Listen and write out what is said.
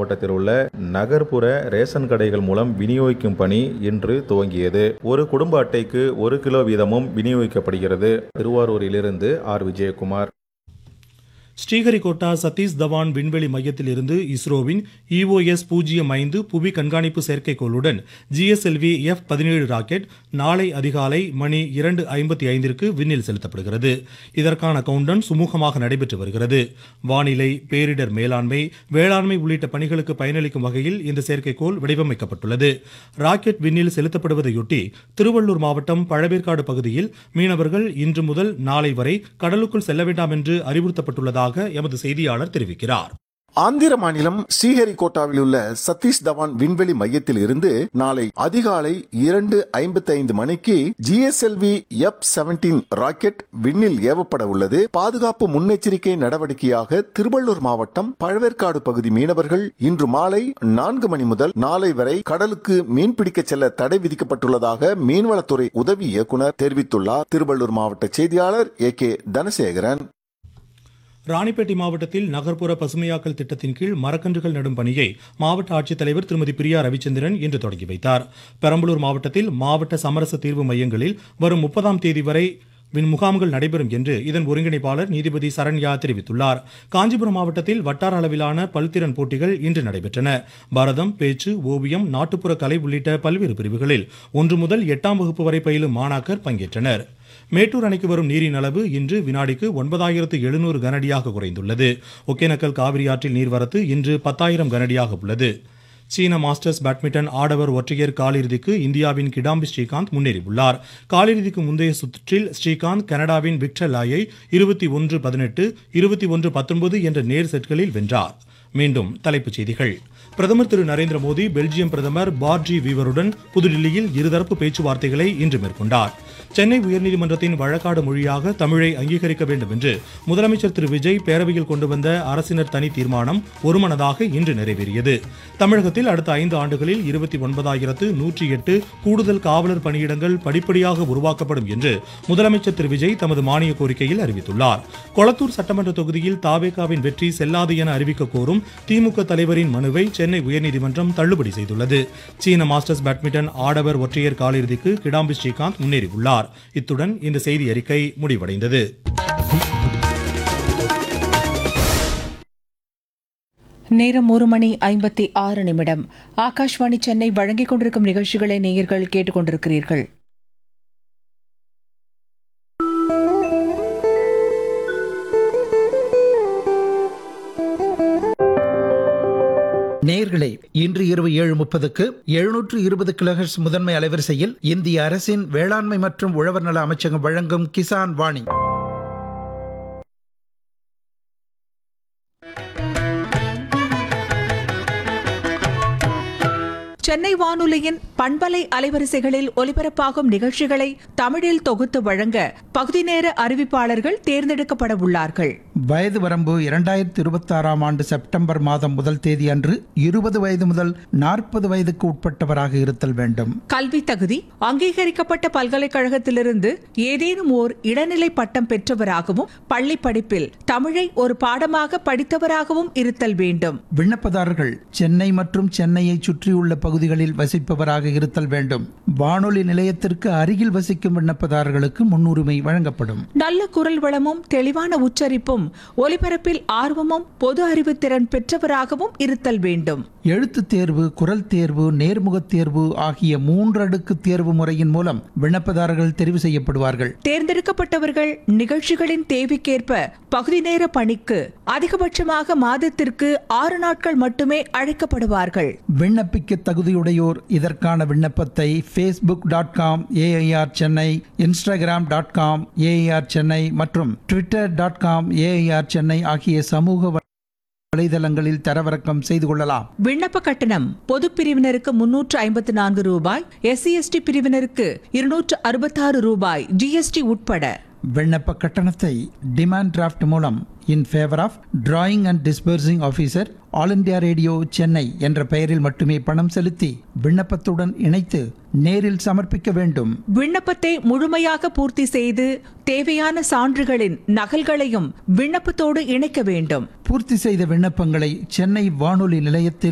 மாவட்டத்தில் உள்ள நகர்ப்புற ரேஷன் கடைகள் மூலம் விநியோகிக்கும் பணி இன்று துவங்கியது ஒரு குடும்ப அட்டைக்கு ஒரு கிலோ வீதமும் விநியோகிக்கப்படுகிறது திருவாரூரிலிருந்து ஆர் விஜயகுமார் ஸ்ரீஹரிகோட்டா சதீஷ் தவான் விண்வெளி மையத்தில் இருந்து இஸ்ரோவின் இஓஎஸ் பூஜ்ஜியம் ஐந்து புவி கண்காணிப்பு செயற்கைக்கோளுடன் ஜிஎஸ்எல்வி எஃப் பதினேழு ராக்கெட் நாளை அதிகாலை மணி இரண்டு ஐம்பத்தி ஐந்திற்கு விண்ணில் செலுத்தப்படுகிறது இதற்கான கவுண்டன் சுமூகமாக நடைபெற்று வருகிறது வானிலை பேரிடர் மேலாண்மை வேளாண்மை உள்ளிட்ட பணிகளுக்கு பயனளிக்கும் வகையில் இந்த செயற்கைக்கோள் வடிவமைக்கப்பட்டுள்ளது ராக்கெட் விண்ணில் செலுத்தப்படுவதையொட்டி திருவள்ளூர் மாவட்டம் பழவேற்காடு பகுதியில் மீனவர்கள் இன்று முதல் நாளை வரை கடலுக்குள் செல்ல வேண்டாம் என்று அறிவுறுத்தப்பட்டுள்ளதாக எமது செய்தியாளர் தெரிவிக்கிறார் ஆந்திர மாநிலம் ஸ்ரீஹரிகோட்டாவில் உள்ள சதீஷ் தவான் விண்வெளி மையத்தில் இருந்து நாளை அதிகாலை இரண்டு ஐம்பத்தி ஐந்து மணிக்கு ஜிஎஸ்எல்வி எஃப் செவன்டீன் ராக்கெட் விண்ணில் ஏவப்பட உள்ளது பாதுகாப்பு முன்னெச்சரிக்கை நடவடிக்கையாக திருவள்ளூர் மாவட்டம் பழவேற்காடு பகுதி மீனவர்கள் இன்று மாலை நான்கு மணி முதல் நாளை வரை கடலுக்கு மீன்பிடிக்க செல்ல தடை விதிக்கப்பட்டுள்ளதாக மீன்வளத்துறை உதவி இயக்குநர் தெரிவித்துள்ளார் திருவள்ளூர் மாவட்ட செய்தியாளர் ஏ கே தனசேகரன் ராணிப்பேட்டை மாவட்டத்தில் நகர்ப்புற பசுமையாக்கல் திட்டத்தின் கீழ் மரக்கன்றுகள் நடும் பணியை மாவட்ட ஆட்சித்தலைவர் திருமதி பிரியா ரவிச்சந்திரன் இன்று தொடங்கி வைத்தார் பெரம்பலூர் மாவட்டத்தில் மாவட்ட சமரச தீர்வு மையங்களில் வரும் முப்பதாம் தேதி வரை வின் முகாம்கள் நடைபெறும் என்று இதன் ஒருங்கிணைப்பாளர் நீதிபதி சரண்யா தெரிவித்துள்ளார் காஞ்சிபுரம் மாவட்டத்தில் வட்டார அளவிலான பல்திறன் போட்டிகள் இன்று நடைபெற்றன பரதம் பேச்சு ஓவியம் நாட்டுப்புற கலை உள்ளிட்ட பல்வேறு பிரிவுகளில் ஒன்று முதல் எட்டாம் வகுப்பு வரை பயிலும் மாணாக்கர் பங்கேற்றனர் மேட்டூர் அணைக்கு வரும் நீரின் அளவு இன்று வினாடிக்கு ஒன்பதாயிரத்து எழுநூறு கனடியாக குறைந்துள்ளது ஒகேனக்கல் காவிரி ஆற்றில் நீர்வரத்து இன்று பத்தாயிரம் கனடியாக உள்ளது சீன மாஸ்டர்ஸ் பேட்மிண்டன் ஆடவர் ஒற்றையர் காலிறுதிக்கு இந்தியாவின் கிடாம்பி ஸ்ரீகாந்த் முன்னேறியுள்ளார் காலிறுதிக்கு முந்தைய சுற்றில் ஸ்ரீகாந்த் கனடாவின் விக்டர் லாயை இருபத்தி ஒன்று பதினெட்டு இருபத்தி ஒன்று பத்தொன்பது என்ற நேர் செட்களில் வென்றார் மீண்டும் தலைப்புச் செய்திகள் பிரதமர் திரு நரேந்திர மோடி பெல்ஜியம் பிரதமர் பார்ஜி வீவருடன் புதுடில்லியில் இருதரப்பு பேச்சுவார்த்தைகளை இன்று மேற்கொண்டார் சென்னை உயர்நீதிமன்றத்தின் வழக்காடு மொழியாக தமிழை அங்கீகரிக்க வேண்டும் என்று முதலமைச்சர் திரு விஜய் பேரவையில் கொண்டு வந்த அரசினர் தனி தீர்மானம் ஒருமனதாக இன்று நிறைவேறியது தமிழகத்தில் அடுத்த ஐந்து ஆண்டுகளில் இருபத்தி ஒன்பதாயிரத்து நூற்றி எட்டு கூடுதல் காவலர் பணியிடங்கள் படிப்படியாக உருவாக்கப்படும் என்று முதலமைச்சர் திரு விஜய் தமது மானிய கோரிக்கையில் அறிவித்துள்ளார் கொளத்தூர் சட்டமன்ற தொகுதியில் தாவேகாவின் வெற்றி செல்லாது என அறிவிக்க கோரும் திமுக தலைவரின் மனுவை சென்னை உயர்நீதிமன்றம் தள்ளுபடி செய்துள்ளது சீன மாஸ்டர்ஸ் பேட்மிண்டன் ஆடவர் ஒற்றையர் காலிறுதிக்கு கிடாம்பி ஸ்ரீகாந்த் முன்னேறியுள்ளார் இத்துடன் இந்த செய்தி அறிக்கை முடிவடைந்தது நேரம் ஒரு மணி ஐம்பத்தி ஆறு நிமிடம் ஆகாஷ்வாணி சென்னை வழங்கிக் கொண்டிருக்கும் நிகழ்ச்சிகளை நேயர்கள் கேட்டுக்கொண்டிருக்கிறீர்கள் நேயர்களே இன்று இரவு ஏழு முப்பதுக்கு எழுநூற்று இருபது கிலோஹெர்ட்ஸ் முதன்மை அலைவரிசையில் இந்திய அரசின் வேளாண்மை மற்றும் உழவர் நல அமைச்சகம் வழங்கும் கிசான் வாணி சென்னை வானொலியின் பண்பலை அலைவரிசைகளில் ஒலிபரப்பாகும் நிகழ்ச்சிகளை தமிழில் தொகுத்து வழங்க பகுதி நேர அறிவிப்பாளர்கள் தேர்ந்தெடுக்கப்பட உள்ளார்கள் வயது வரம்பு இரண்டாயிரத்தி இருபத்தி ஆறாம் ஆண்டு செப்டம்பர் மாதம் முதல் தேதி அன்று இருபது வயது முதல் நாற்பது வயதுக்கு உட்பட்டவராக இருத்தல் வேண்டும் கல்வி தகுதி அங்கீகரிக்கப்பட்ட பல்கலைக்கழகத்திலிருந்து ஏதேனும் ஓர் இடைநிலை பட்டம் பெற்றவராகவும் பள்ளி படிப்பில் தமிழை ஒரு பாடமாக படித்தவராகவும் இருத்தல் வேண்டும் விண்ணப்பதாரர்கள் சென்னை மற்றும் சென்னையை சுற்றியுள்ள பகுதிகளில் வசிப்பவராக இருத்தல் வேண்டும் வானொலி நிலையத்திற்கு அருகில் வசிக்கும் விண்ணப்பதாரர்களுக்கு முன்னுரிமை வழங்கப்படும் நல்ல குரல் வளமும் தெளிவான உச்சரிப்பும் ஒலிபரப்பில் ஆர்வமும் பொது அறிவு திறன் பெற்றவராகவும் இருத்தல் வேண்டும் எழுத்துத் தேர்வு குரல் தேர்வு நேர்முகத் தேர்வு ஆகிய மூன்றடுக்கு தேர்வு முறையின் மூலம் விண்ணப்பதாரர்கள் தெரிவு செய்யப்படுவார்கள் தேர்ந்தெடுக்கப்பட்டவர்கள் நிகழ்ச்சிகளின் தேவைக்கேற்ப பகுதி நேர பணிக்கு அதிகபட்சமாக மாதத்திற்கு ஆறு நாட்கள் மட்டுமே அழைக்கப்படுவார்கள் விண்ணப்பிக்க தகுதியுடையோர் இதற்கான விண்ணப்பத்தை Facebook dot com AIR Chennai Instagram dot com AIR Chennai மற்றும் Twitter dot com AIR Chennai ஆகிய சமூக வ- வலைதளங்களில் தரவிறக்கம் செய்து கொள்ளலாம் விண்ணப்ப கட்டணம் பொது பிரிவினருக்கு முன்னூற்று ஐம்பத்து நான்கு ரூபாய் எஸ்சி எஸ்டி பிரிவினருக்கு இருநூற்று அறுபத்தாறு ரூபாய் ஜிஎஸ்டி உட்பட விண்ணப்ப கட்டணத்தை டிமாண்ட் டிராஃப்ட் மூலம் in favour of drawing and disbursing officer all India radio Chennai என்ற பெயரில் மட்டுமே பணம் செலுத்தி விண்ணப்பத்துடன் இணைத்து நேரில் சமர்ப்பிக்க வேண்டும் விண்ணப்பத்தை முழுமையாக பூர்த்தி செய்து தேவையான சான்றுகளின் நகல்களையும் விண்ணப்பத்தோடு இணைக்க வேண்டும் பூர்த்தி செய்த விண்ணப்பங்களை சென்னை வானொலி நிலையத்தில்